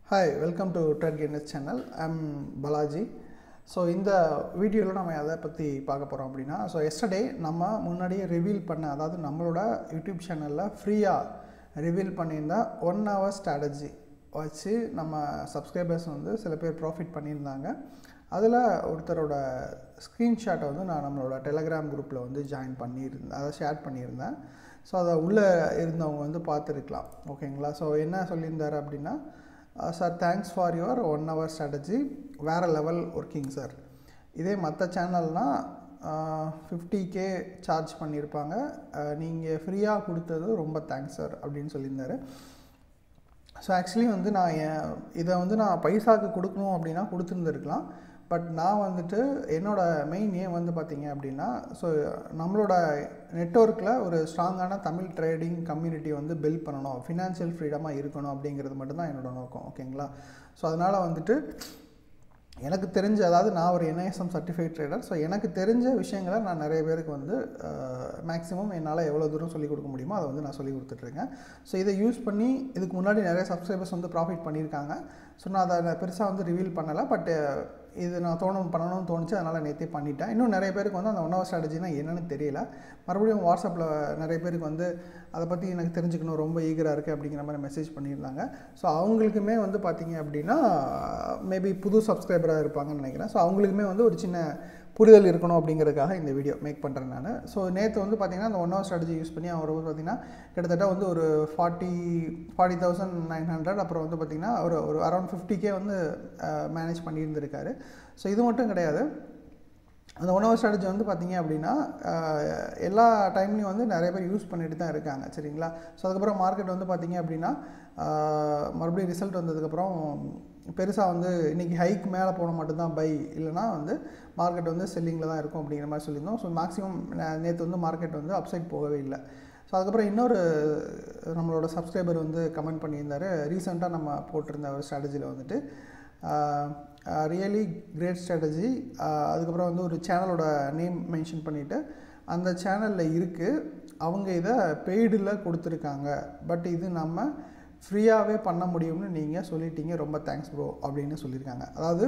Hi welcome to Trade Gainers channel I'm Balaji so இந்த வீடியோவில் நம்ம எதை பற்றி பார்க்க போகிறோம் அப்படின்னா ஸோ எஸ்டர்டே நம்ம முன்னாடியே ரிவீல் பண்ண அதாவது நம்மளோட யூடியூப் சேனலில் ஃப்ரீயாக ரிவீல் பண்ணியிருந்த ஒன் ஹவர் ஸ்ட்ராட்டஜி வச்சு நம்ம சப்ஸ்கிரைபர்ஸ் வந்து சில பேர் ப்ராஃபிட் பண்ணியிருந்தாங்க அதில் ஒருத்தரோட ஸ்க்ரீன்ஷாட்டை வந்து நான் நம்மளோட டெலகிராம் குரூப்பில் வந்து ஜாயின் பண்ணியிருந்தேன் அதை ஷேர் பண்ணியிருந்தேன் ஸோ அதை உள்ளே இருந்தவங்க வந்து பார்த்துருக்கலாம் ஓகேங்களா ஸோ என்ன சொல்லியிருந்தார் அப்படின்னா sir thanks for your one hour strategy வேறு லெவல் ஒர்க்கிங் சார் இதே மற்ற சேனல்னால் ஃபிஃப்டி கே சார்ஜ் பண்ணியிருப்பாங்க நீங்கள் ஃப்ரீயாக கொடுத்தது ரொம்ப தேங்க்ஸ் சார் அப்படின்னு சொல்லியிருந்தாரு ஸோ ஆக்சுவலி வந்து நான் என் இதை வந்து நான் பைசாவுக்கு கொடுக்கணும் அப்படின்னா கொடுத்துருந்துருக்கலாம் பட் நான் வந்துட்டு என்னோடய மெயின் ஏம் வந்து பார்த்திங்க அப்படின்னா ஸோ நம்மளோட நெட்ஒர்க்கில் ஒரு ஸ்ட்ராங்கான தமிழ் ட்ரேடிங் கம்யூனிட்டி வந்து பில்ட் பண்ணணும் ஃபினான்ஷியல் ஃப்ரீடமாக இருக்கணும் அப்படிங்கிறது மட்டும்தான் என்னோட நோக்கம் ஓகேங்களா ஸோ அதனால் வந்துட்டு எனக்கு தெரிஞ்ச அதாவது நான் ஒரு என்ஐஎஸ்எம் சர்டிஃபைட் ட்ரேடர் ஸோ எனக்கு தெரிஞ்ச விஷயங்களை நான் நிறைய பேருக்கு வந்து மேக்ஸிமம் என்னால் எவ்வளோ தூரம் சொல்லிக் கொடுக்க முடியுமோ அதை வந்து நான் சொல்லி கொடுத்துட்ருக்கேன் ஸோ இதை யூஸ் பண்ணி இதுக்கு முன்னாடி நிறைய சப்ஸ்கிரைபர்ஸ் வந்து ப்ராஃபிட் பண்ணியிருக்காங்க ஸோ நான் அதை பெருசாக வந்து ரிவீல் பண்ணலை பட் இது நான் தோணும் பண்ணணும்னு தோணுச்சு அதனால் நேற்றே பண்ணிட்டேன் இன்னும் நிறைய பேருக்கு வந்து அந்த ஒன் ஹவர் ஸ்ட்ராட்டஜினா என்னென்னு தெரியல மறுபடியும் வாட்ஸ்அப்பில் நிறைய பேருக்கு வந்து அதை பற்றி எனக்கு தெரிஞ்சுக்கணும் ரொம்ப ஈகராக இருக்குது அப்படிங்கிற மாதிரி மெசேஜ் பண்ணியிருந்தாங்க ஸோ அவங்களுக்குமே வந்து பார்த்திங்க அப்படின்னா மேபி புது சப்ஸ்கிரைபராக இருப்பாங்கன்னு நினைக்கிறேன் ஸோ அவங்களுக்குமே வந்து ஒரு சின்ன புரிதல் இருக்கணும் அப்படிங்கிறதுக்காக இந்த வீடியோ மேக் பண்ணுறேன் நான் ஸோ நேற்று வந்து பார்த்திங்கன்னா அந்த ஒன் ஹவர் ஸ்ட்ராட்டஜி யூஸ் பண்ணி அவர் வந்து பார்த்திங்கன்னா கிட்டத்தட்ட வந்து ஒரு forty forty thousand nine hundred அப்புறம் வந்து பார்த்திங்கன்னா ஒரு ஒரு அரௌண்ட் ஃபிஃப்டி கே வந்து மேனேஜ் பண்ணியிருந்திருக்காரு ஸோ இது மட்டும் கிடையாது அந்த ஒன் ஹவர் ஸ்ட்ராட்டஜி வந்து பார்த்திங்க அப்படின்னா எல்லா டைம்லேயும் வந்து நிறைய பேர் யூஸ் பண்ணிட்டு தான் இருக்காங்க சரிங்களா ஸோ அதுக்கப்புறம் மார்க்கெட் வந்து பார்த்திங்க அப்படின்னா மறுபடியும் ரிசல்ட் வந்ததுக்கப்புறம் பெருசாக வந்து இன்றைக்கி ஹைக் மேலே போன மட்டும்தான் பை இல்லைனா வந்து மார்க்கெட் வந்து செல்லிங்கில் தான் இருக்கும் அப்படிங்கிற மாதிரி சொல்லியிருந்தோம் ஸோ மேக்ஸிமம் நேற்று வந்து மார்க்கெட் வந்து அப்சைட் போகவே இல்லை ஸோ அதுக்கப்புறம் இன்னொரு நம்மளோட சப்ஸ்கிரைபர் வந்து கமெண்ட் பண்ணியிருந்தார் ரீசெண்டாக நம்ம போட்டிருந்த ஒரு ஸ்ட்ராட்டஜியில் வந்துட்டு ரியலி கிரேட் ஸ்ட்ராட்டஜி அதுக்கப்புறம் வந்து ஒரு சேனலோட நேம் மென்ஷன் பண்ணிவிட்டு அந்த சேனலில் இருக்குது அவங்க இதை பெய்டில் கொடுத்துருக்காங்க பட் இது நம்ம ஃப்ரீயாகவே பண்ண முடியும்னு நீங்கள் சொல்லிட்டீங்க ரொம்ப தேங்க்ஸ் ப்ரோ அப்படின்னு சொல்லியிருக்காங்க அதாவது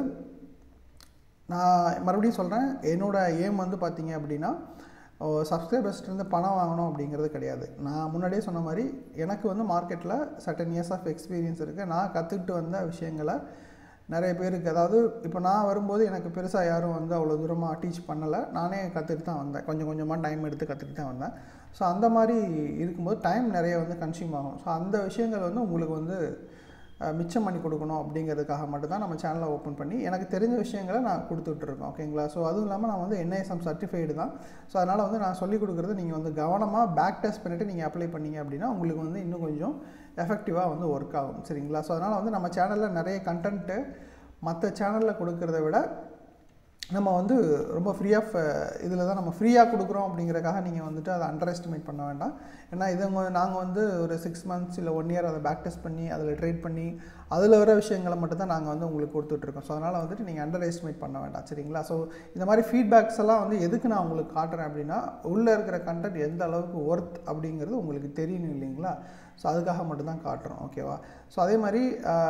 நான் மறுபடியும் சொல்கிறேன் என்னோடய ஏம் வந்து பார்த்தீங்க அப்படின்னா சப்ஸ்கிரைபர்ஸ்லேருந்து பணம் வாங்கணும் அப்படிங்கிறது கிடையாது நான் முன்னாடியே சொன்ன மாதிரி எனக்கு வந்து மார்க்கெட்டில் சர்டன் இயர்ஸ் ஆஃப் எக்ஸ்பீரியன்ஸ் இருக்குது நான் கற்றுக்கிட்டு வந்த விஷயங்களை நிறைய பேருக்கு அதாவது இப்போ நான் வரும்போது எனக்கு பெருசாக யாரும் வந்து அவ்வளோ தூரமாக டீச் பண்ணலை நானே கற்றுட்டு தான் வந்தேன் கொஞ்சம் கொஞ்சமாக டைம் எடுத்து கற்றுட்டு தான் வந்தேன் ஸோ அந்த மாதிரி இருக்கும்போது டைம் நிறைய வந்து கன்சியூம் ஆகும் ஸோ அந்த விஷயங்கள் வந்து உங்களுக்கு வந்து மிச்சம் பண்ணி கொடுக்கணும் அப்படிங்கிறதுக்காக மட்டும்தான் நம்ம சேனலை ஓப்பன் பண்ணி எனக்கு தெரிஞ்ச விஷயங்களை நான் கொடுத்துட்ருக்கோம் ஓகேங்களா ஸோ அதுவும் இல்லாமல் நான் வந்து என்ஐஎஸ்எம் சர்டிஃபைடு தான் ஸோ அதனால் வந்து நான் சொல்லிக் கொடுக்குறது நீங்கள் வந்து கவனமாக பேக் டெஸ்ட் பண்ணிவிட்டு நீங்கள் அப்ளை பண்ணீங்க அப்படின்னா உங்களுக்கு வந்து இன்னும் கொஞ்சம் எஃபெக்டிவாக வந்து ஒர்க் ஆகும் சரிங்களா ஸோ அதனால் வந்து நம்ம சேனலில் நிறைய கண்டென்ட்டு மற்ற சேனலில் கொடுக்குறத விட நம்ம வந்து ரொம்ப ஃப்ரீ ஆஃப் இதில் தான் நம்ம ஃப்ரீயாக கொடுக்குறோம் அப்படிங்கிறக்காக நீங்கள் வந்துட்டு அதை அண்டர் எஸ்டிமேட் பண்ண வேண்டாம் ஏன்னா இது நாங்கள் வந்து ஒரு சிக்ஸ் மந்த்ஸ் இல்லை ஒன் இயர் அதை பேக் டெஸ்ட் பண்ணி அதில் ட்ரேட் பண்ணி அதில் வர விஷயங்களை மட்டும் தான் நாங்கள் வந்து உங்களுக்கு கொடுத்துட்ருக்கோம் ஸோ அதனால் வந்துட்டு நீங்கள் அண்டர் எஸ்டிமேட் பண்ண வேண்டாம் சரிங்களா ஸோ இந்த மாதிரி ஃபீட்பேக்ஸ் எல்லாம் வந்து எதுக்கு நான் உங்களுக்கு காட்டுறேன் அப்படின்னா உள்ளே இருக்கிற கண்டென்ட் எந்த அளவுக்கு ஒர்த் அப்படிங்கிறது உங்களுக்கு தெரியணும் இல்லைங்களா ஸோ அதுக்காக மட்டும்தான் காட்டுறோம் ஓகேவா ஸோ அதே மாதிரி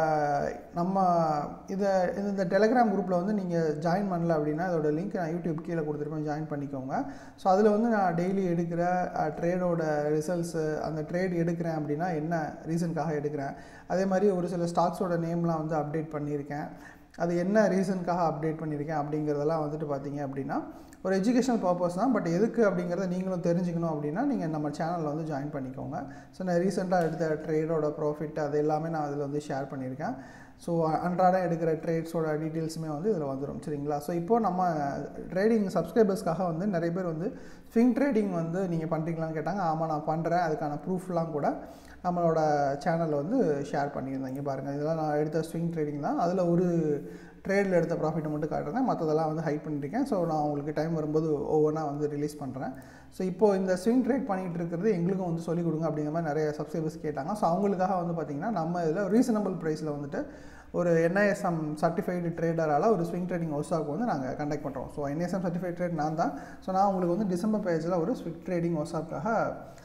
நம்ம இதை இந்த டெலகிராம் குரூப்பில் வந்து நீங்கள் ஜாயின் பண்ணல அப்படின்னா அதோட லிங்க் நான் யூடியூப் கீழே கொடுத்துருப்பேன் ஜாயின் பண்ணிக்கோங்க ஸோ அதில் வந்து நான் டெய்லி எடுக்கிற ட்ரேடோட ரிசல்ட்ஸு அந்த ட்ரேட் எடுக்கிறேன் அப்படின்னா என்ன ரீசனுக்காக எடுக்கிறேன் அதே மாதிரி ஒரு சில ஸ்டாக்ஸோட நேம்லாம் வந்து அப்டேட் பண்ணியிருக்கேன் அது என்ன ரீசனுக்காக அப்டேட் பண்ணியிருக்கேன் அப்படிங்கிறதெல்லாம் வந்துட்டு பார்த்தீங்க அப்படின்னா ஒரு எஜுகேஷனல் பர்பஸ் தான் பட் எதுக்கு அப்படிங்கிறத நீங்களும் தெரிஞ்சுக்கணும் அப்படின்னா நீங்கள் நம்ம சேனலில் வந்து ஜாயின் பண்ணிக்கோங்க ஸோ நான் ரீசெண்டாக எடுத்த ட்ரேடோட ப்ராஃபிட் அது எல்லாமே நான் அதில் வந்து ஷேர் பண்ணியிருக்கேன் ஸோ அன்றாடம் எடுக்கிற ட்ரேட்ஸோட டீட்டெயில்ஸுமே வந்து இதில் வந்துடும் சரிங்களா ஸோ இப்போது நம்ம ட்ரேடிங் சப்ஸ்கிரைபர்ஸ்க்காக வந்து நிறைய பேர் வந்து ஸ்விங் ட்ரேடிங் வந்து நீங்கள் பண்ணுறீங்களான்னு கேட்டாங்க ஆமாம் நான் பண்ணுறேன் அதுக்கான ப்ரூஃப்லாம் கூட நம்மளோட சேனலில் வந்து ஷேர் பண்ணியிருந்தேன் இங்கே பாருங்கள் இதெல்லாம் நான் எடுத்த ஸ்விங் ட்ரேடிங் தான் அதில் ஒரு ட்ரேடில் எடுத்த ப்ராஃபிட்டை மட்டும் காட்டுறேன் மற்றதெல்லாம் வந்து ஹைட் பண்ணியிருக்கேன் ஸோ நான் உங்களுக்கு டைம் வரும்போது ஒவ்வொன்றா வந்து ரிலீஸ் பண்ணுறேன் ஸோ இப்போது இந்த ஸ்விங் ட்ரேட் பண்ணிகிட்டு இருக்கிறது எங்களுக்கும் வந்து சொல்லிக் கொடுங்க அப்படிங்கிற மாதிரி நிறைய சப்ஸ்கிரைபர்ஸ் கேட்டாங்க ஸோ அவங்களுக்காக வந்து பார்த்திங்கன்னா நம்ம இதில் ரீசனபிள் ப்ரைஸில் வந்துட்டு ஒரு என்ஐஎஸ்எம் சர்டிஃபைடு ட்ரேடரால் ஒரு ஸ்விங் ட்ரேடிங் ஒர்க்ஷாப் வந்து நாங்கள் கண்டக்ட் பண்ணுறோம் ஸோ என்ஐஎஸ்எம் சர்டிஃபைட் ட்ரேட் நான் தான் ஸோ நான் உங்களுக்கு வந்து டிசம்பர் பேஜில் ஒரு ஸ்விங் ட்ரேடிங் ஒர்க்ஷாப்காக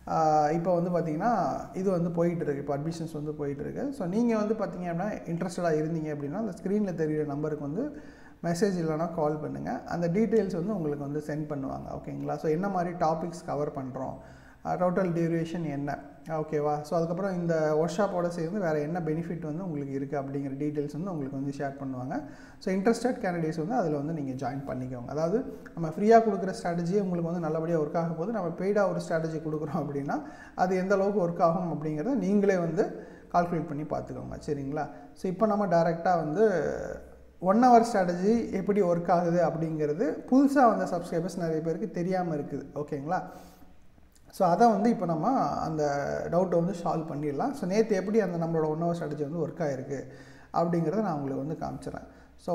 இப்போ வந்து பார்த்தீங்கன்னா இது வந்து போயிட்டு இருக்கு இப்போ அட்மிஷன்ஸ் வந்து போயிட்டு இருக்கு ஸோ நீங்கள் வந்து பார்த்தீங்க அப்படின்னா இன்ட்ரெஸ்டடாக இருந்தீங்க அப்படின்னா அந்த ஸ்க்ரீனில் தெரியிற நம்பருக்கு வந்து மெசேஜ் இல்லைனா கால் பண்ணுங்கள் அந்த டீட்டெயில்ஸ் வந்து உங்களுக்கு வந்து சென்ட் பண்ணுவாங்க ஓகேங்களா ஸோ என்ன மாதிரி டாபிக்ஸ் கவர் பண்ணுறோம் டோட்டல் டியூரேஷன் என்ன ஓகேவா ஸோ அதுக்கப்புறம் இந்த ஒர்க் ஷாப்போட சேர்ந்து வேறு என்ன பெனிஃபிட் வந்து உங்களுக்கு இருக்குது அப்படிங்கிற டீட்டெயில்ஸ் வந்து உங்களுக்கு வந்து ஷேர் பண்ணுவாங்க ஸோ இன்ட்ரெஸ்டட் கேண்டிடேட்ஸ் வந்து அதில் வந்து நீங்கள் ஜாயின் பண்ணிக்கோங்க அதாவது நம்ம ஃப்ரீயாக கொடுக்குற ஸ்ட்ராட்டஜி உங்களுக்கு வந்து நல்லபடியாக ஒர்க் ஆகும் போது நம்ம பெய்டாக ஒரு ஸ்ட்ராட்டஜி கொடுக்குறோம் அப்படின்னா அது எந்த அளவுக்கு ஒர்க் ஆகும் அப்படிங்கிறத நீங்களே வந்து கால்குலேட் பண்ணி பார்த்துக்கோங்க சரிங்களா ஸோ இப்போ நம்ம டேரெக்டாக வந்து ஒன் ஹவர் ஸ்ட்ராட்டஜி எப்படி ஒர்க் ஆகுது அப்படிங்கிறது புதுசாக வந்த சப்ஸ்கிரைபர்ஸ் நிறைய பேருக்கு தெரியாமல் இருக்குது ஓகேங்களா ஸோ அதை வந்து இப்போ நம்ம அந்த டவுட்டை வந்து சால்வ் பண்ணிடலாம் ஸோ நேற்று எப்படி அந்த நம்மளோட ஒன் ஹவர் ஸ்ட்ராட்டஜி வந்து ஒர்க் ஆகிருக்கு அப்படிங்கிறத நான் உங்களுக்கு வந்து காமிச்சிடுறேன் ஸோ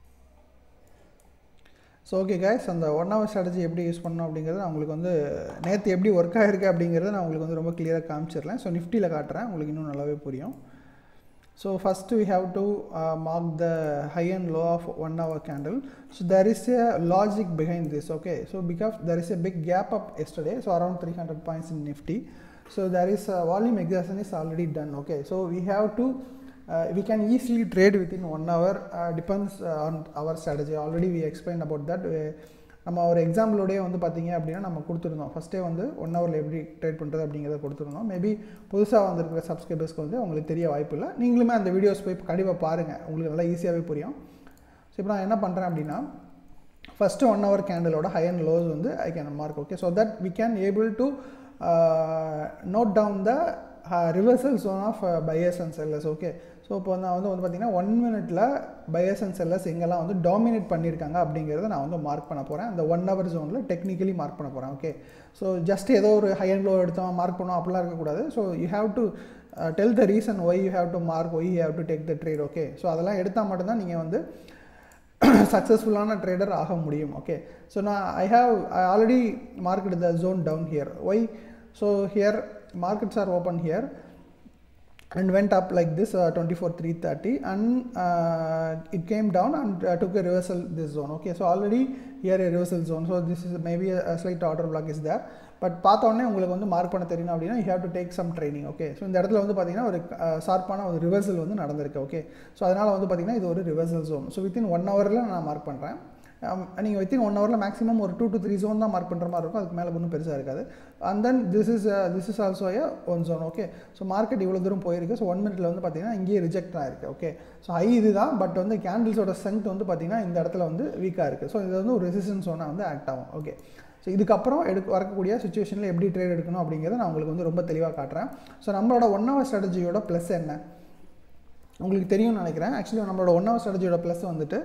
ஸோ ஓகே கைஸ் அந்த ஒன் ஹவர் ஸ்ட்ராட்டஜி எப்படி யூஸ் பண்ணணும் அப்படிங்கிறது நான் உங்களுக்கு வந்து நேற்று எப்படி ஒர்க் ஆகிருக்கு அப்படிங்கிறத நான் உங்களுக்கு வந்து ரொம்ப கிளியராக காமிச்சிடலாம் ஸோ நிஃப்டியில் காட்டுறேன் உங்களுக்கு இன்னும் நல்லாவே புரியும் So first we have to uh, mark the high and low of one hour candle. So there is a logic behind this. Okay, so because there is a big gap up yesterday, so around 300 points in Nifty. So there is a volume exhaustion is already done. Okay, so we have to uh, we can easily trade within one hour. Uh, depends uh, on our strategy. Already we explained about that. Uh, நம்ம ஒரு எக்ஸாம்பிளோடய வந்து பார்த்தீங்க அப்படின்னா நம்ம கொடுத்துருந்தோம் ஃபஸ்ட்டே வந்து one ஹவரில் எப்படி ட்ரேட் பண்ணுறது அப்படிங்கிறத கொடுத்துருந்தோம் மேபி புதுசாக வந்திருக்கிற சப்ஸ்கிரைபர்ஸ்க்கு வந்து உங்களுக்கு தெரிய வாய்ப்பு இல்லை நீங்களுமே அந்த வீடியோஸ் போய் கண்டிப்பாக பாருங்கள் உங்களுக்கு நல்லா ஈஸியாகவே புரியும் ஸோ இப்போ நான் என்ன பண்ணுறேன் அப்படின்னா ஃபஸ்ட்டு ஒன் ஹவர் கேண்டலோட ஹை அண்ட் லோஸ் வந்து I can mark okay so that we can able to note down the reversal zone of buyers and sellers okay so இப்போ நான் வந்து வந்து பார்த்தீங்கன்னா ஒன் மினிட்ல பையர்ஸ் அண்ட் செல்லர்ஸ் எங்கெல்லாம் வந்து டாமினேட் பண்ணியிருக்காங்க அப்படிங்கிறத நான் வந்து மார்க் பண்ண போகிறேன் அந்த ஒன் ஹவர் ஜோனில் டெக்னிக்கலி மார்க் பண்ண போகிறேன் ஓகே ஸோ ஜஸ்ட் ஏதோ ஒரு ஹை அண்ட் லோ எடுத்தோம் மார்க் பண்ணோம் அப்படிலாம் இருக்கக்கூடாது so you have to tell the reason why you have to mark why you have to take the trade okay so அதெல்லாம் எடுத்தால் மட்டும்தான் நீங்கள் வந்து சக்ஸஸ்ஃபுல்லான ட்ரேடர் ஆக முடியும் ஓகே ஸோ நான் I have I already marked the zone down here why so here markets are open here and went up like this uh, 24 330 and uh, it came down and uh, took a reversal this zone okay so already here a reversal zone so this is maybe a, a slight order block is there but பார்த்த உடனே உங்களுக்கு வந்து mark பண்ண தெரியணும் அப்படின்னா you have to take some training okay so இந்த இடத்துல வந்து பார்த்தீங்கன்னா ஒரு ஷார்ப்பான ஒரு ரிவர்சல் வந்து நடந்திருக்கு ஓகே ஸோ அதனால் வந்து பார்த்தீங்கன்னா இது ஒரு reversal zone so within one ஹவரில் நான் மார்க் பண்ணுறேன் நீங்கள் வித்தின் ஒன் ஹவரில் மேக்ஸிமம் ஒரு டூ டு த்ரீ ஜோன் தான் மார்க் பண்ணுற மாதிரி இருக்கும் அதுக்கு மேலே ஒன்றும் பெருசாக இருக்காது and then this is this is also a one zone okay so market இவ்வளோ தூரம் போயிருக்கு ஸோ ஒன் மினிட்ல வந்து பார்த்தீங்கன்னா இங்கேயே ரிஜெக்ட் ஆயிருக்கு ஓகே ஸோ ஹை இது தான் பட் வந்து கேண்டில்ஸோட ஸ்ட்ரென்த் வந்து பார்த்தீங்கன்னா இந்த இடத்துல வந்து வீக்காக இருக்குது ஸோ இது வந்து ஒரு ரெசிஸ்டன்ஸ் ஒன்றா வந்து ஆக்ட் ஆகும் ஓகே ஸோ இதுக்கப்புறம் எடுக்க வரக்கூடிய சுச்சுவேஷனில் எப்படி ட்ரேட் எடுக்கணும் அப்படிங்கிறத நான் உங்களுக்கு வந்து ரொம்ப தெளிவாக காட்டுறேன் ஸோ நம்மளோட ஒன் ஹவர் ஸ்ட்ராட்டஜியோட ப்ளஸ் என்ன உங்களுக்கு தெரியும்னு நினைக்கிறேன் ஆக்சுவலி நம்மளோட ஒன் ஹவர் ஸ்ட்ராட்டஜியோட ப்ளஸ் வந்துட்டு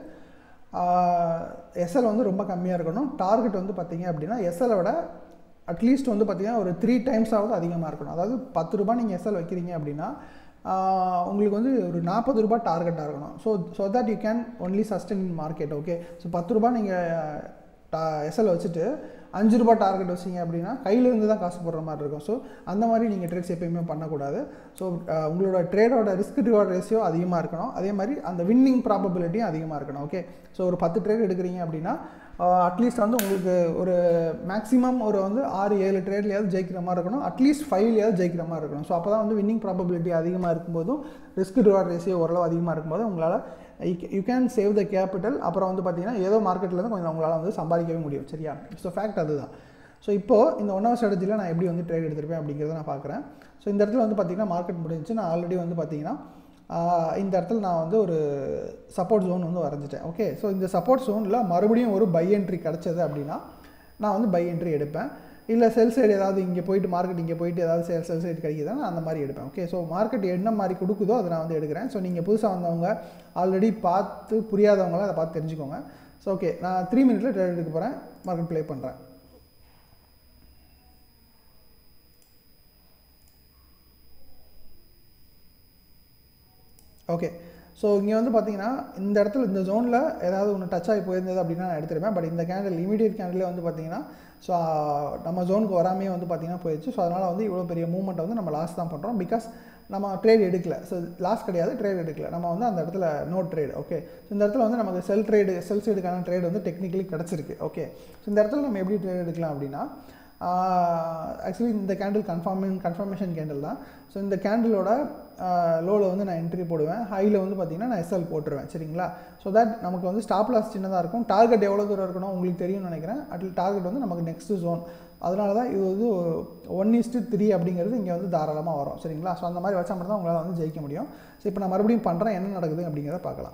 எஸ்எல் வந்து ரொம்ப கம்மியாக இருக்கணும் டார்கெட் வந்து பார்த்தீங்க அப்படின்னா எஸ்எலை விட அட்லீஸ்ட் வந்து பார்த்தீங்கன்னா ஒரு த்ரீ டைம்ஸாவது அதிகமாக இருக்கணும் அதாவது பத்து ரூபாய் நீங்கள் எஸ்எல் வைக்கிறீங்க அப்படின்னா உங்களுக்கு வந்து ஒரு நாற்பது ரூபாய் டார்கெட்டாக இருக்கணும் so so that you can only sustain in market okay so பத்து ரூபாய் நீங்கள் டா எஸ்எல் வச்சுட்டு அஞ்சு ரூபா டார்கெட் வச்சிங்க அப்படின்னா கையிலேருந்து தான் காசு போடுற மாதிரி இருக்கும் ஸோ அந்த மாதிரி நீங்கள் ட்ரேட்ஸ் எப்பயுமே பண்ணக்கூடாது ஸோ உங்களோட ட்ரேடோட ரிஸ்க் ரிவார்ட் ரேஷியோ அதிகமாக இருக்கணும் அதே மாதிரி அந்த வின்னிங் ப்ராபபிலிட்டியும் அதிகமாக இருக்கணும் ஓகே ஸோ ஒரு பத்து ட்ரேட் எடுக்கிறீங்க அப்படின்னா அட்லீஸ்ட் வந்து உங்களுக்கு ஒரு மேக்ஸிமம் ஒரு வந்து ஆறு ஏழு ட்ரேட்லையாவது ஜெயிக்கிற மாதிரி இருக்கணும் அட்லீஸ்ட் ஃபைவ்லையாவது ஜெயிக்கிற மாதிரி இருக்கணும் ஸோ அப்போ தான் வந்து வின்னிங் ப்ராபபிலிட்டி அதிகமாக இருக்கும்போதும் ரிஸ்க் ரிவார்ட் ரேஷியோ ஓரளவு அதிகமாக இருக்கும்போது உங்களால் you can save the capital அப்புறம் வந்து பார்த்தீங்கன்னா ஏதோ மார்க்கெட்லேருந்து கொஞ்சம் உங்களால் வந்து சம்பாதிக்கவே முடியும் சரியா ஸோ ஃபேக்ட் அதுதான் ஸோ இப்போது இந்த ஒன் ஹவர் ஸ்ட்ராட்டஜியில் நான் எப்படி வந்து ட்ரேட் எடுத்திருப்பேன் அப்படிங்கிறத நான் பார்க்குறேன் ஸோ இந்த இடத்துல வந்து பார்த்திங்கன்னா மார்க்கெட் முடிஞ்சு நான் ஆல்ரெடி வந்து பார்த்தீங்கன்னா இந்த இடத்துல நான் வந்து ஒரு சப்போர்ட் ஜோன் வந்து வரைஞ்சிட்டேன் ஓகே ஸோ இந்த சப்போர்ட் ஜோனில் மறுபடியும் ஒரு பை என்ட்ரி கிடச்சது அப்படின்னா நான் வந்து பை என்ட்ரி எடுப்பேன் இல்லை செல் சைடு ஏதாவது இங்கே போயிட்டு மார்க்கெட் இங்கே போயிட்டு ஏதாவது சேல் செல் சைடு கிடைக்குதா நான் அந்த மாதிரி எடுப்பேன் ஓகே ஸோ மார்க்கெட் என்ன மாதிரி கொடுக்குதோ அதை நான் வந்து எடுக்கிறேன் ஸோ நீங்கள் புதுசாக வந்தவங்க ஆல்ரெடி பார்த்து புரியாதவங்களாம் அதை பார்த்து தெரிஞ்சுக்கோங்க ஸோ ஓகே நான் த்ரீ மினிட்ல ட்ரேட் எடுக்க போகிறேன் மார்க்கெட் ப்ளே பண்ணுறேன் ஓகே ஸோ இங்கே வந்து பார்த்தீங்கன்னா இந்த இடத்துல இந்த ஜோனில் ஏதாவது ஒன்று டச் ஆகி போயிருந்தது அப்படின்னா நான் எடுத்துருப்பேன் பட் இந்த கேண்டில் இமீடியட் கேண்டிலே வந்து பார்த்தீங்கன்னா ஸோ நம்ம ஜோனுக்கு வராமே வந்து பார்த்தீங்கன்னா போயிடுச்சு ஸோ அதனால் வந்து இவ்வளோ பெரிய மூவ்மெண்ட் வந்து நம்ம லாஸ் தான் பண்ணுறோம் பிகாஸ் நம்ம ட்ரேட் எடுக்கல ஸோ லாஸ் கிடையாது ட்ரேட் எடுக்கல நம்ம வந்து அந்த இடத்துல நோ ட்ரேட் ஓகே ஸோ இந்த இடத்துல வந்து நமக்கு செல் ட்ரேடு செல் சைடுக்கான ட்ரேட் வந்து டெக்னிக்கலி கிடச்சிருக்கு ஓகே ஸோ இந்த இடத்துல நம்ம எப்படி ட்ரேட் எடுக்கலாம் அப்படின்னா ஆக்சுவலி இந்த கேண்டில் கன்ஃபார்மிங் கன்ஃபர்மேஷன் கேண்டில் தான் ஸோ இந்த கேண்டிலோட லோவில் வந்து நான் என்ட்ரி போடுவேன் ஹையில் வந்து பார்த்தீங்கன்னா நான் எஸ்எல் போட்டுருவேன் சரிங்களா ஸோ தட் நமக்கு வந்து ஸ்டாப் லாஸ் சின்னதாக இருக்கும் டார்கெட் எவ்வளோ தூரம் இருக்கணும் உங்களுக்கு தெரியும்னு நினைக்கிறேன் அட்லீஸ்ட் டார்கெட் வந்து நமக்கு நெக்ஸ்ட் ஜோன் அதனால தான் இது வந்து ஒன் இஸ்ட்டு த்ரீ அப்படிங்கிறது இங்கே வந்து தாராளமாக வரும் சரிங்களா ஸோ அந்த மாதிரி வச்சா மட்டும் தான் உங்களால் வந்து ஜெயிக்க முடியும் ஸோ இப்போ நான் மறுபடியும் பண்ணுறேன் என்ன நடக்குது அப்படிங்கிறத பார்க்கலாம்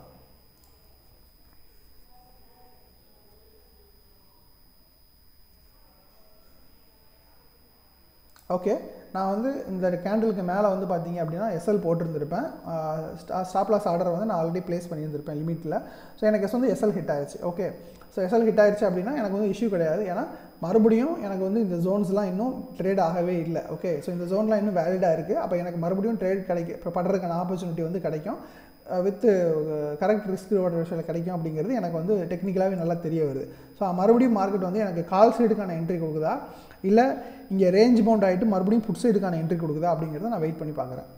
ஓகே நான் வந்து இந்த கேண்டிலுக்கு மேலே வந்து பார்த்தீங்க அப்படின்னா எஸ்எல் போட்டிருந்திருப்பேன் ஸ்டாப் லாஸ் ஆர்டர் வந்து நான் ஆல்ரெடி ப்ளேஸ் பண்ணியிருந்திருப்பேன் லிமிட்டில் ஸோ எனக்கு எஸ் வந்து எஸ்எல் ஹிட் ஆயிடுச்சு ஓகே ஸோ எஸ்எல் ஹிட் ஆயிடுச்சு அப்படின்னா எனக்கு வந்து இஷ்யூ கிடையாது ஏன்னா மறுபடியும் எனக்கு வந்து இந்த ஜோன்ஸ்லாம் இன்னும் ட்ரேட் ஆகவே இல்லை ஓகே ஸோ இந்த ஜோன்லாம் இன்னும் வேலிடாக இருக்குது அப்போ எனக்கு மறுபடியும் ட்ரேட் கிடைக்கும் இப்போ படுறதுக்கான ஆப்பர்ச்சுனிட்டி வந்து கிடைக்கும் வித் கரெக்ட் ரிஸ்க் ரிவார்ட் ரேஷியோவில் கிடைக்கும் அப்படிங்கிறது எனக்கு வந்து டெக்னிக்கலாகவே நல்லா தெரிய வருது ஸோ மறுபடியும் மார்க்கெட் வந்து எனக்கு கால் சைடுக்கான என்ட்ரி கொடுக்குதா இல்லை இங்கே ரேஞ்ச் பவுண்ட் ஆகிட்டு மறுபடியும் புட் சைடுக்கான என்ட்ரி கொடுக்குதா அப்படிங்கிறத நான் வெயிட் பண்ணி பார்க்குறேன்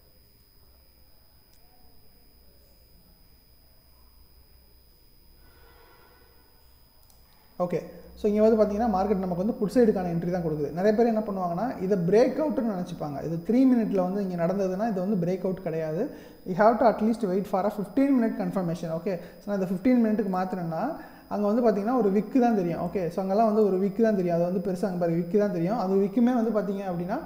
ஓகே ஸோ இங்கே வந்து பார்த்தீங்கன்னா மார்க்கெட் நமக்கு வந்து புட் சைடுக்கான என்ட்ரி தான் கொடுக்குது நிறைய பேர் என்ன பண்ணுவாங்கன்னா இதை பிரேக் அவுட்னு நினச்சிப்பாங்க இது த்ரீ மினிட்ல வந்து இங்கே நடந்ததுன்னா இது வந்து பிரேக் அவுட் கிடையாது you have to at least wait for a fifteen minute confirmation okay so நான் இந்த ஃபிஃப்டீன் மினிட்டுக்கு மாற்றினேன்னா அங்கே வந்து பார்த்தீங்கன்னா ஒரு விக்கு தான் தெரியும் ஓகே ஸோ அங்கெல்லாம் வந்து ஒரு விக்கு தான் தெரியும் அது வந்து பெருசாக அங்கே பாரு விக்கு தான் தெரியும் அது விக்குமே வந்து பார்த்தீங்க அப்படின்னா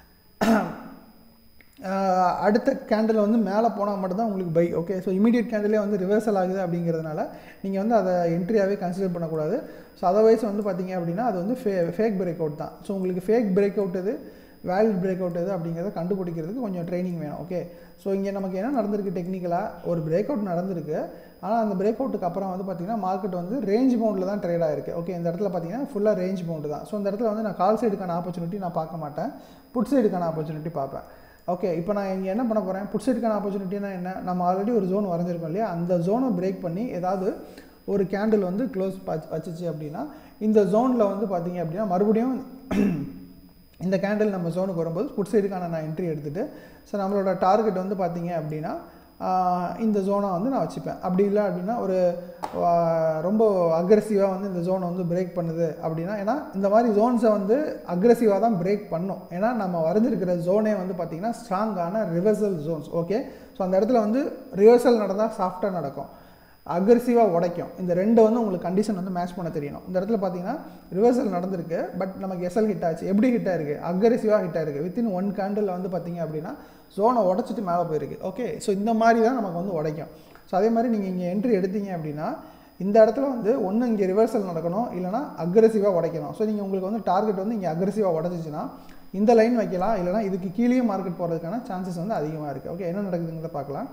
அடுத்த கேண்டில் வந்து மேலே போனால் மட்டும்தான் உங்களுக்கு பை ஓகே ஸோ இமீடியட் கேண்டிலே வந்து ரிவர்சல் ஆகுது அப்படிங்கிறதுனால நீங்கள் வந்து அதை என்ட்ரியாகவே கன்சிடர் பண்ணக்கூடாது ஸோ அதர்வைஸ் வந்து பார்த்தீங்க அப்படின்னா அது வந்து ஃபே ஃபேக் பிரேக் அவுட் தான் ஸோ உங்களுக்கு ஃபேக் பிரேக் அவுட் எது வேலிட் பிரேக் அவுட் எது அப்படிங்கிறத கண்டுபிடிக்கிறதுக்கு கொஞ்சம் ட்ரைனிங் வேணும் ஓகே ஸோ இங்கே நமக்கு என்ன நடந்திருக்கு டெக்னிக்கலாக ஒரு பிரேக் அவுட் நடந்திருக்கு ஆனால் அந்த பிரேக் அவுட்டுக்கு அப்புறம் வந்து பார்த்திங்கன்னா மார்க்கெட் வந்து ரேஞ்ச் பவுண்டில் தான் ட்ரேட் ஆயிருக்கு ஓகே இந்த இடத்துல பார்த்தீங்கன்னா ஃபுல்லாக ரேஞ்ச் பவுண்டு தான் ஸோ இந்த இடத்துல வந்து நான் கால் சைடுக்கான ஆப்பர்ச்சுனிட்டி நான் பார்க்க மாட்டேன் புட் சைடுக்கான ஆப்பர்ச்சுனிட்டி பார்ப்பேன் ஓகே இப்போ நான் இங்கே என்ன பண்ண போகிறேன் புட் சைடுக்கான ஆப்பர்ச்சுனிட்டினா என்ன நம்ம ஆல்ரெடி ஒரு ஜோன் வரைஞ்சிருக்கோம் இல்லையா அந்த ஜோனை பிரேக் பண்ணி ஏதாவது ஒரு கேண்டில் வந்து க்ளோஸ் வச்சுச்சு அப்படின்னா இந்த ஜோனில் வந்து பார்த்தீங்க அப்படின்னா மறுபடியும் இந்த கேண்டில் நம்ம ஜோனுக்கு வரும்போது புட் சைடுக்கான நான் என்ட்ரி எடுத்துகிட்டு ஸோ நம்மளோட டார்கெட் வந்து பார்த்தீங்க அப்படின்னா இந்த ஜோனை வந்து நான் வச்சுப்பேன் அப்படி இல்லை அப்படின்னா ஒரு ரொம்ப அக்ரெசிவாக வந்து இந்த ஜோனை வந்து பிரேக் பண்ணுது அப்படின்னா ஏன்னா இந்த மாதிரி ஜோன்ஸை வந்து அக்ரெசிவாக தான் பிரேக் பண்ணும் ஏன்னா நம்ம வரைஞ்சிருக்கிற ஜோனே வந்து பார்த்திங்கன்னா ஸ்ட்ராங்கான ரிவர்சல் ஜோன்ஸ் ஓகே ஸோ அந்த இடத்துல வந்து ரிவர்சல் நடந்தால் சாஃப்டாக நடக்கும் அக்ரெசிவாக உடைக்கும் இந்த ரெண்டு வந்து உங்களுக்கு கண்டிஷன் வந்து மேட்ச் பண்ண தெரியணும் இந்த இடத்துல பார்த்தீங்கன்னா ரிவர்சல் நடந்திருக்கு பட் நமக்கு எஸ்எல் ஹிட் ஆச்சு எப்படி ஹிட் ஆயிருக்கு அக்ரெசிவாக ஹிட் ஆயிருக்கு வித்தின் ஒன் கேண்டில் வந்து பார்த்தீங்க அப்படின்னா ஜோனை உடச்சிட்டு மேலே போயிருக்கு ஓகே ஸோ இந்த மாதிரி தான் நமக்கு வந்து உடைக்கும் ஸோ அதே மாதிரி நீங்கள் இங்கே என்ட்ரி எடுத்தீங்க அப்படின்னா இந்த இடத்துல வந்து ஒன்று இங்கே ரிவர்சல் நடக்கணும் இல்லைனா அக்ரெசிவாக உடைக்கணும் ஸோ நீங்கள் உங்களுக்கு வந்து டார்கெட் வந்து இங்கே அக்ரெசிவாக உடச்சிச்சின்னா இந்த லைன் வைக்கலாம் இல்லைனா இதுக்கு கீழேயும் மார்க்கெட் போகிறதுக்கான சான்சஸ் வந்து அதிகமாக இருக்குது ஓகே என்ன நடக்குதுங்கிறத பார்க்கலாம்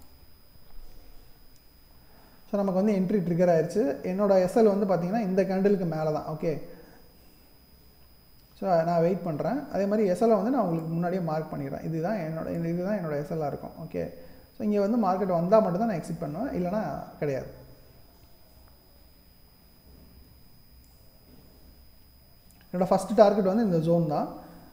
ஸோ நமக்கு வந்து என்ட்ரி ட்ரிகர் ஆயிடுச்சு என்னோடய எஸ்எல் வந்து பார்த்திங்கன்னா இந்த கேண்டிலுக்கு மேலே தான் ஓகே ஸோ நான் வெயிட் பண்ணுறேன் அதே மாதிரி எஸ்எல்லை வந்து நான் உங்களுக்கு முன்னாடியே மார்க் பண்ணிடுறேன் இதுதான் என்னோட இதுதான் என்னோடய எஸ்எல்லாக இருக்கும் ஓகே ஸோ இங்கே வந்து மார்க்கெட் வந்தால் மட்டும்தான் நான் எக்ஸிட் பண்ணுவேன் இல்லைனா கிடையாது என்னோடய ஃபஸ்ட்டு டார்கெட் வந்து இந்த ஜோன் தான்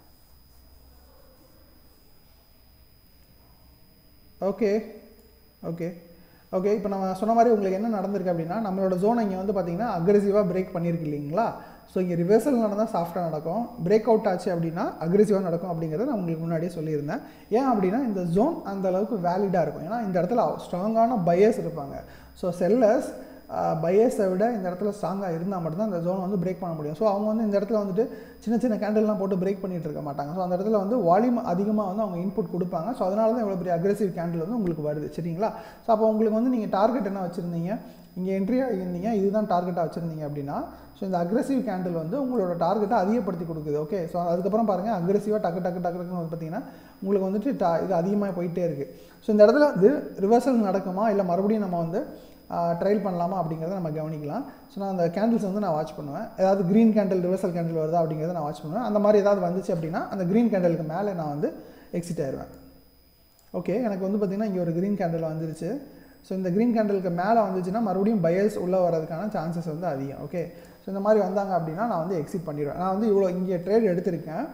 ஓகே ஓகே ஓகே இப்போ நம்ம சொன்ன மாதிரி உங்களுக்கு என்ன நடந்திருக்கு அப்படின்னா நம்மளோட ஜோனை இங்கே வந்து பார்த்தீங்கன்னா அக்ரெசிவாக பிரேக் பண்ணியிருக்கு இல்லைங்களா ஸோ இங்கே ரிவர்சல் நடந்தால் சாஃப்டாக நடக்கும் பிரேக் அவுட் ஆச்சு அப்படின்னா அக்ரெசிவாக நடக்கும் அப்படிங்கிறத நான் உங்களுக்கு முன்னாடியே சொல்லியிருந்தேன் ஏன் அப்படின்னா இந்த ஜோன் அந்த அளவுக்கு வேலிடாக இருக்கும் ஏன்னா இந்த இடத்துல ஸ்ட்ராங்கான பையர்ஸ் இருப்பாங்க ஸோ செல்லர்ஸ் பையர்ஸை விட இந்த இடத்துல ஸ்ட்ராங்காக இருந்தால் மட்டும்தான் இந்த ஜோனை வந்து பிரேக் பண்ண முடியும் ஸோ அவங்க வந்து இந்த இடத்துல வந்துட்டு சின்ன சின்ன கேண்டில்லாம் போட்டு பிரேக் பண்ணிட்டு இருக்க மாட்டாங்க ஸோ அந்த இடத்துல வந்து வால்யூம் அதிகமாக வந்து அவங்க இன்புட் கொடுப்பாங்க ஸோ அதனால தான் இவ்வளோ பெரிய அக்ரெசிவ் கேண்டில் வந்து உங்களுக்கு வருது சரிங்களா ஸோ அப்போ உங்களுக்கு வந்து நீங்கள் டார்கெட் என்ன வச்சுருந்தீங்க இங்கே என்ட்ரியாக இருந்தீங்க இதுதான் டார்கெட்டாக வச்சுருந்தீங்க அப்படின்னா ஸோ இந்த அக்ரெசிவ் கேண்டில் வந்து உங்களோட டார்கெட்டை அதிகப்படுத்தி கொடுக்குது ஓகே ஸோ அதுக்கப்புறம் பாருங்கள் அக்ரெசிவாக டக்கு டக்கு டக்கு டக்குன்னு வந்து பார்த்தீங்கன்னா உங்களுக்கு வந்துட்டு டா இது அதிகமாக போயிட்டே இருக்குது ஸோ இந்த இடத்துல வந்து ரிவர்சல் நடக்குமா இல்லை மறுபடியும் நம்ம வந்து ட்ரையல் பண்ணலாமா அப்படிங்கிறத நம்ம கவனிக்கலாம் ஸோ நான் அந்த கேண்டில்ஸ் வந்து நான் வாட்ச் பண்ணுவேன் ஏதாவது க்ரீன் கேண்டில் ரிவர்சல் கேண்டில் வருதா அப்படிங்கிறத நான் வாட்ச் பண்ணுவேன் அந்த மாதிரி ஏதாவது வந்துச்சு அப்படின்னா அந்த க்ரீன் கேண்டிலுக்கு மேலே நான் வந்து எக்ஸிட் ஆயிடுவேன் ஓகே எனக்கு வந்து பார்த்திங்கன்னா இங்கே ஒரு க்ரீன் கேண்டில் வந்துருச்சு ஸோ இந்த க்ரீன் கேண்டலுக்கு மேலே வந்துச்சுன்னா மறுபடியும் பயர்ஸ் உள்ளே வரதுக்கான சான்சஸ் வந்து அதிகம் ஓகே ஸோ இந்த மாதிரி வந்தாங்க அப்படின்னா நான் வந்து எக்ஸிட் பண்ணிடுவேன் நான் வந்து இவ்வளோ இங்கே ட்ரேட் எடுத்திருக்கேன்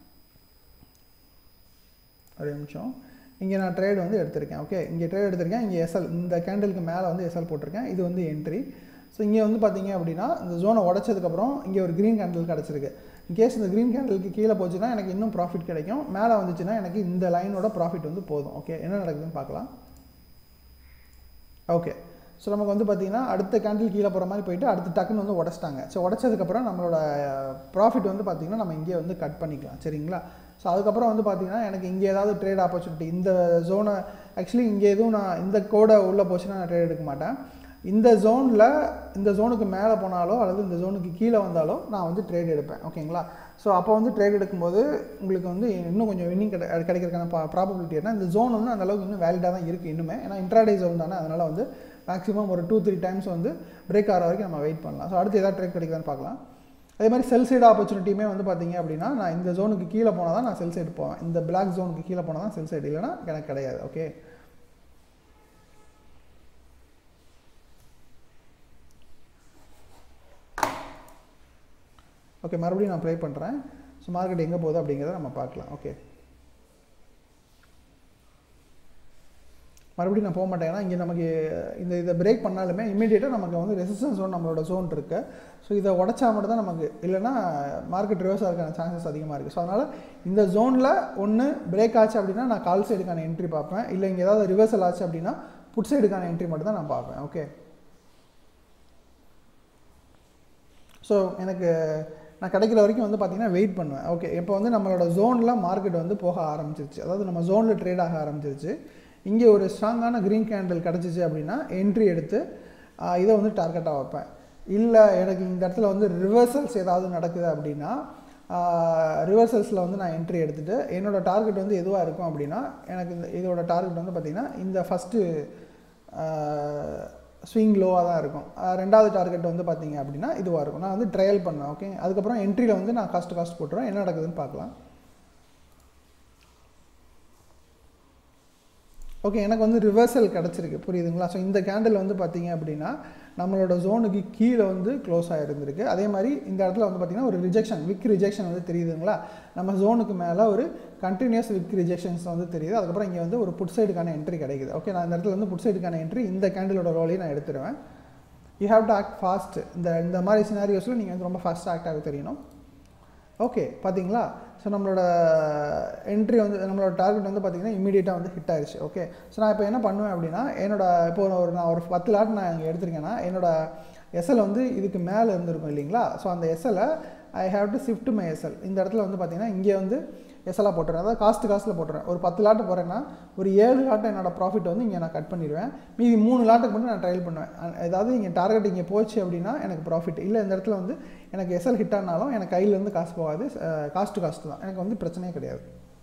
ஒரு நிமிஷம் இங்கே நான் ட்ரேட் வந்து எடுத்திருக்கேன் ஓகே இங்கே ட்ரேட் எடுத்திருக்கேன் இங்கே எஸ்எல் இந்த கேண்டலுக்கு மேலே வந்து எஸ்எல் போட்டிருக்கேன் இது வந்து என்ட்ரி ஸோ இங்கே வந்து பார்த்தீங்க அப்படின்னா இந்த ஜோனை உடச்சதுக்கப்புறம் இங்கே ஒரு க்ரீன் கேண்டில் கிடச்சிருக்கு கேஸ் இந்த க்ரீன் கேண்டலுக்கு கீழே போச்சுன்னா எனக்கு இன்னும் ப்ராஃபிட் கிடைக்கும் மேலே வந்துச்சுன்னா எனக்கு இந்த லைனோட ப்ராஃபிட் வந்து போதும் ஓகே என்ன நடக்குதுன்னு பார்க்கலாம் ஓகே ஸோ நமக்கு வந்து பார்த்திங்கன்னா அடுத்த கேண்டில் கீழே போகிற மாதிரி போயிட்டு அடுத்து டக்குன்னு வந்து உடச்சிட்டாங்க ஸோ உடச்சதுக்கப்புறம் நம்மளோட ப்ராஃபிட் வந்து பார்த்திங்கன்னா நம்ம இங்கே வந்து கட் பண்ணிக்கலாம் சரிங்களா ஸோ அதுக்கப்புறம் வந்து பார்த்திங்கன்னா எனக்கு இங்கே ஏதாவது ட்ரேட் ஆப்பர்ச்சுனிட்டி இந்த ஜோனை ஆக்சுவலி இங்கே எதுவும் நான் இந்த கோடை உள்ளே போச்சுன்னா நான் ட்ரேட் எடுக்க மாட்டேன் இந்த ஜோனில் இந்த ஜோனுக்கு மேலே போனாலோ அல்லது இந்த ஜோனுக்கு கீழே வந்தாலோ நான் வந்து ட்ரேட் எடுப்பேன் ஓகேங்களா ஸோ அப்போ வந்து ட்ரேட் எடுக்கும்போது உங்களுக்கு வந்து இன்னும் கொஞ்சம் வின்னிங் கிடை கிடைக்கிறதுக்கான பா ப்ராபபிலிட்டி என்ன இந்த ஜோன் வந்து அந்தளவுக்கு இன்னும் வேலிடாக தான் இருக்குது இன்னுமே ஏன்னா இன்ட்ராடே ஜோன் தானே அதனால் வந்து மேக்ஸிமம் ஒரு டூ த்ரீ டைம்ஸ் வந்து பிரேக் ஆகிற வரைக்கும் நம்ம வெயிட் பண்ணலாம் ஸோ அடுத்து எதாவது ட்ரேட் கிடைக்குதான்னு பார்க்கலாம் அதே மாதிரி செல் சைடு ஆப்பர்ச்சுனிட்டியுமே வந்து பார்த்தீங்க அப்படின்னா நான் இந்த ஜோனுக்கு கீழே போனால் தான் நான் செல் சைடு போவேன் இந்த பிளாக் ஜோனுக்கு கீழே போனால் தான் செல் சைடு இல்லைனா எனக்கு கிடையாது ஓகே ஓகே மறுபடியும் நான் ப்ளே பண்ணுறேன் ஸோ மார்க்கெட் எங்கே போகுது அப்படிங்கிறத நம்ம பார்க்கலாம் ஓகே மறுபடியும் நான் போக மாட்டேன் ஏன்னா இங்கே நமக்கு இந்த இதை பிரேக் பண்ணாலுமே இமீடியட்டாக நமக்கு வந்து ரெசிஸ்டன்ஸ் ஜோன் நம்மளோட ஜோன் இருக்குது ஸோ இதை உடச்சா மட்டும் தான் நமக்கு இல்லைனா மார்க்கெட் ரிவர்ஸ் ஆகிறதுக்கான சான்சஸ் அதிகமாக இருக்குது ஸோ அதனால் இந்த ஜோனில் ஒன்று பிரேக் ஆச்சு அப்படின்னா நான் கால் சைடுக்கான என்ட்ரி பார்ப்பேன் இல்லை இங்கே ஏதாவது ரிவர்சல் ஆச்சு அப்படின்னா புட் சைடுக்கான என்ட்ரி மட்டும் தான் நான் பார்ப்பேன் ஓகே ஸோ எனக்கு நான் கிடைக்கிற வரைக்கும் வந்து பார்த்திங்கன்னா வெயிட் பண்ணுவேன் ஓகே இப்போ வந்து நம்மளோட ஜோனில் மார்க்கெட் வந்து போக ஆரம்பிச்சிருச்சு அதாவது நம்ம ஜோனில் ட்ரேட் ஆக ஆரம்பிச்சிருச்சு இங்கே ஒரு ஸ்ட்ராங்கான க்ரீன் கேண்டில் கிடச்சிச்சு அப்படின்னா என்ட்ரி எடுத்து இதை வந்து டார்கெட்டாக வைப்பேன் இல்லை எனக்கு இந்த இடத்துல வந்து ரிவர்சல்ஸ் ஏதாவது நடக்குது அப்படின்னா ரிவர்சல்ஸில் வந்து நான் என்ட்ரி எடுத்துகிட்டு என்னோடய டார்கெட் வந்து எதுவாக இருக்கும் அப்படின்னா எனக்கு இந்த இதோட டார்கெட் வந்து பார்த்திங்கன்னா இந்த ஃபஸ்ட்டு ஸ்விங் லோவாக தான் இருக்கும் ரெண்டாவது டார்கெட் வந்து பார்த்தீங்க அப்படின்னா இதுவாக இருக்கும் நான் வந்து ட்ரையல் பண்ணேன் ஓகே அதுக்கப்புறம் என்ட்ரியில் வந்து நான் காஸ்ட் காஸ்ட் போட்டுருவேன் என்ன நடக்குதுன்னு பார்க்கலாம் ஓகே எனக்கு வந்து ரிவர்சல் கிடச்சிருக்கு புரியுதுங்களா ஸோ இந்த கேண்டில் வந்து பார்த்தீங்க அப்படின்னா நம்மளோட ஜோனுக்கு கீழே வந்து க்ளோஸ் ஆகிருந்திருக்கு அதே மாதிரி இந்த இடத்துல வந்து பார்த்திங்கன்னா ஒரு ரிஜெக்ஷன் விக் ரிஜெக்ஷன் வந்து தெரியுதுங்களா நம்ம ஜோனுக்கு மேலே ஒரு கண்டினியூஸ் விக் ரிஜெக்ஷன்ஸ் வந்து தெரியுது அதுக்கப்புறம் இங்கே வந்து ஒரு புட் சைடுக்கான என்ட்ரி கிடைக்குது ஓகே நான் இந்த இடத்துல வந்து புட் சைடுக்கான என்ட்ரி இந்த கேண்டிலோட ரோலையும் நான் எடுத்துருவேன் you have to act fast இந்த இந்த மாதிரி சினாரியோஸில் நீங்கள் வந்து ரொம்ப ஃபாஸ்ட்டாக ஆக்ட் ஆக தெரியணும் ஓகே பார்த்தீங்களா ஸோ நம்மளோட என்ட்ரி வந்து நம்மளோட டார்கெட் வந்து பார்த்திங்கன்னா இமீடியட்டாக வந்து ஹிட் ஆயிடுச்சு ஓகே ஸோ நான் இப்போ என்ன பண்ணுவேன் அப்படின்னா என்னோட இப்போ ஒரு நான் ஒரு பத்து லாட் நான் இங்கே எடுத்திருக்கேன்னா என்னோட எஸ்எல் வந்து இதுக்கு மேலே இருந்திருக்கும் இல்லைங்களா ஸோ அந்த எஸ்எல்லை I have to shift my SL இந்த இடத்துல வந்து பார்த்திங்கன்னா இங்கே வந்து எஸ்எல்லாக போட்டுறேன் அதாவது காஸ்ட் காஸ்ட்டில் போட்டுறேன் ஒரு பத்து லாட்டு போகிறேன்னா ஒரு ஏழு லாட்டை என்னோட ப்ராஃபிட் வந்து இங்கே நான் கட் பண்ணிடுவேன் மீதி மூணு லாட்டுக்கு மட்டும் நான் ட்ரையல் பண்ணுவேன் ஏதாவது இங்கே டார்கெட் இங்கே போச்சு அப்படின்னா எனக்கு ப்ராஃபிட் இல்லை இந்த இடத்துல வந்து எனக்கு எஸ்எல் ஹிட் ஆனாலும் எனக்கு கையிலேருந்து காசு போகாது காஸ்ட் காஸ்ட் தான் எனக்கு வந்து பிரச்சனையே கிடையாது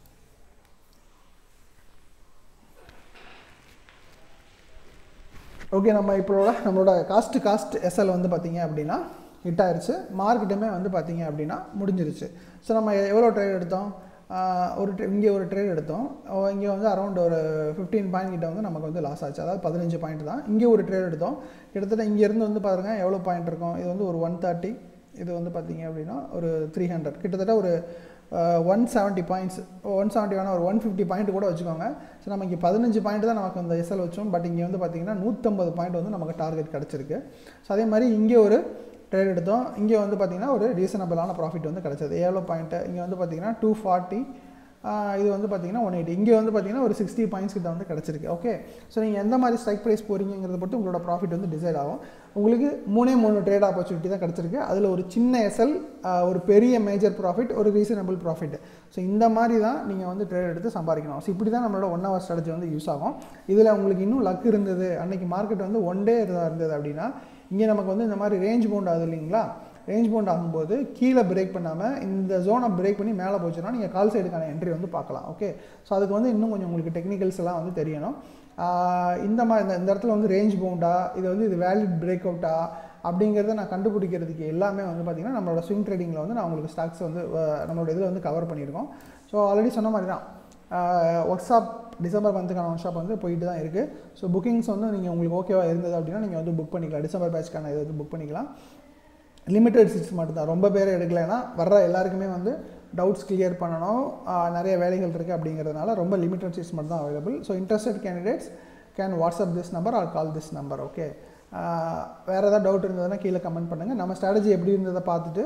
ஓகே நம்ம இப்போட நம்மளோட காஸ்ட் காஸ்ட் எஸ்எல் வந்து பார்த்திங்க அப்படின்னா ஹிட் ஆயிடுச்சு மார்க்கெட்டுமே வந்து பார்த்திங்க அப்படின்னா முடிஞ்சிருச்சு ஸோ நம்ம எவ்வளோ ட்ரேட் எடுத்தோம் ஒரு இங்கே ஒரு ட்ரேட் எடுத்தோம் இங்கே வந்து அரௌண்ட் ஒரு ஃபிஃப்டீன் பாயிண்ட் கிட்ட வந்து நமக்கு வந்து லாஸ் ஆச்சு அதாவது பதினஞ்சு பாயிண்ட் தான் இங்கே ஒரு ட்ரேட் எடுத்தோம் கிட்டத்தட்ட இங்கேருந்து வந்து பாருங்கள் எவ்வளோ பாயிண்ட் இருக்கும் இது வந்து ஒரு ஒன் தேர்ட்டி இது வந்து பார்த்திங்க அப்படின்னா ஒரு த்ரீ ஹண்ட்ரட் கிட்டத்தட்ட ஒரு one seventy points one seventy வேணால் ஒரு ஒன் ஃபிஃப்டி பாயிண்ட் கூட வச்சுக்கோங்க ஸோ நம்ம இங்கே பதினஞ்சு பாயிண்ட் தான் நமக்கு அந்த எஸ்எல் வச்சோம் பட் இங்கே வந்து பார்த்திங்கன்னா நூற்றம்பது பாயிண்ட் வந்து நமக்கு டார்கெட் கிடச்சிருக்கு ஸோ அதே மாதிரி இங்கே ஒரு ட்ரேட் எடுத்தோம் இங்கே வந்து பார்த்திங்கன்னா ஒரு ரீசனபிளான ப்ராஃபிட் வந்து கிடச்சது எவ்வளோ பாயிண்ட்டு இங்கே வந்து பார்த்திங்கன்னா டூ ஃபார்ட்டி இது வந்து பார்த்திங்கன்னா ஒன் எயிட்டி இங்கே வந்து பார்த்திங்கன்னா ஒரு சிக்ஸ்டி பாயிண்ட்ஸ் கிட்ட வந்து கிடச்சிருக்கு ஓகே ஸோ நீங்கள் எந்த மாதிரி ஸ்ட்ரைக் ப்ரைஸ் போகிறீங்கிறத பொறுத்து உங்களோட ப்ராஃபிட் வந்து டிசைட் ஆகும் உங்களுக்கு மூணே மூணு ட்ரேட் ஆப்பர்ச்சுனிட்டி தான் கிடச்சிருக்கு அதில் ஒரு சின்ன எஸ்எல் ஒரு பெரிய மேஜர் ப்ராஃபிட் ஒரு ரீசனபிள் ப்ராஃபிட் ஸோ இந்த மாதிரி தான் நீங்கள் வந்து ட்ரேட் எடுத்து சம்பாதிக்கணும் ஸோ இப்படி தான் நம்மளோட ஒன் ஹவர் ஸ்ட்ராட்டஜி வந்து யூஸ் ஆகும் இதில் உங்களுக்கு இன்னும் லக் இருந்தது அன்றைக்கி மார்க்கெட் வந்து ஒன் டே இருந்தது அப்படின்னா இங்கே நமக்கு வந்து இந்த மாதிரி ரேஞ்ச் பவுண்ட் ஆகுது இல்லைங்களா ரேஞ்ச் பவுண்ட் ஆகும்போது கீழே பிரேக் பண்ணாமல் இந்த ஜோனை பிரேக் பண்ணி மேலே போச்சுன்னா நீங்கள் கால் சைடுக்கான என்ட்ரி வந்து பார்க்கலாம் ஓகே ஸோ அதுக்கு வந்து இன்னும் கொஞ்சம் உங்களுக்கு டெக்னிக்கல்ஸ் எல்லாம் வந்து தெரியணும் இந்த மாதிரி இந்த இந்த இடத்துல வந்து ரேஞ்ச் பவுண்டா இது வந்து இது வேலிட் பிரேக் அவுட்டா அப்படிங்கிறத நான் கண்டுபிடிக்கிறதுக்கு எல்லாமே வந்து பார்த்திங்கன்னா நம்மளோட ஸ்விங் ட்ரேடிங்கில் வந்து நான் உங்களுக்கு ஸ்டாக்ஸ் வந்து நம்மளோட இதில் வந்து கவர் பண்ணியிருக்கோம் ஸோ ஆல்ரெடி சொன்ன மாதிரி தான் ஒர்க் ஷாப் டிசம்பர் மந்த்துக்கான ஒர்க் ஷாப் வந்து போயிட்டு தான் இருக்குது ஸோ புக்கிங்ஸ் வந்து நீங்கள் உங்களுக்கு ஓகேவாக இருந்தது அப்படின்னா நீங்கள் வந்து புக் பண்ணிக்கலாம் டிசம்பர் பேட்ச்க்கான இது வந்து புக் பண்ணிக்கலாம் லிமிட்டட் சீட்ஸ் மட்டும்தான் ரொம்ப பேர் எடுக்கலைன்னா வர்ற எல்லாருக்குமே வந்து டவுட்ஸ் கிளியர் பண்ணணும் நிறைய வேலைகள் இருக்குது அப்படிங்கிறதுனால ரொம்ப லிமிட்டட் சீட்ஸ் மட்டும் தான் available so interested candidates can WhatsApp this number or call this number okay வேறு ஏதாவது டவுட் இருந்ததுன்னா கீழே கமெண்ட் பண்ணுங்கள் நம்ம ஸ்ட்ராட்டஜி எப்படி இருந்ததை பார்த்துட்டு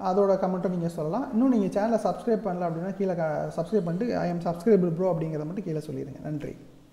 அதோட கமெண்ட்டும் நீங்கள் சொல்லலாம் இன்னும் நீங்கள் சேனலை சப்ஸ்கிரைப் பண்ணல அப்படின்னா கீழே சப்ஸ்கிரைப் பண்ணிட்டு ஐ எம் சப்ஸ்கிரைபிள் ப்ரோ அப்படிங்கிறத மட்டும் கீழே சொல்லிடுங்க நன்றி